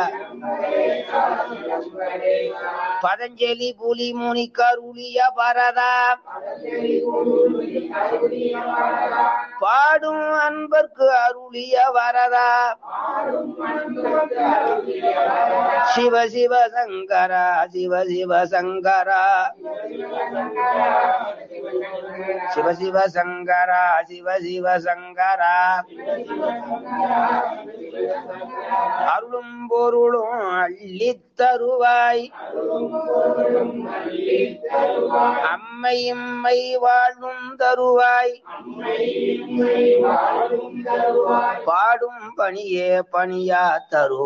பதஞ்சலி புலி முனி கருளிய பரதா பாடும் அன்பர்க்கு அருளிய வரதா சிவ சிவ சங்கரா சிவ சிவ சங்கரா சிவ சிவ சங்கரா சிவ சிவ சங்கரா அருளும் பொருளும் அள்ளித் தருவாய் அம்மை இம்மை வாழும் தருவாய் பாடும் பணியே பணியா தருவாய்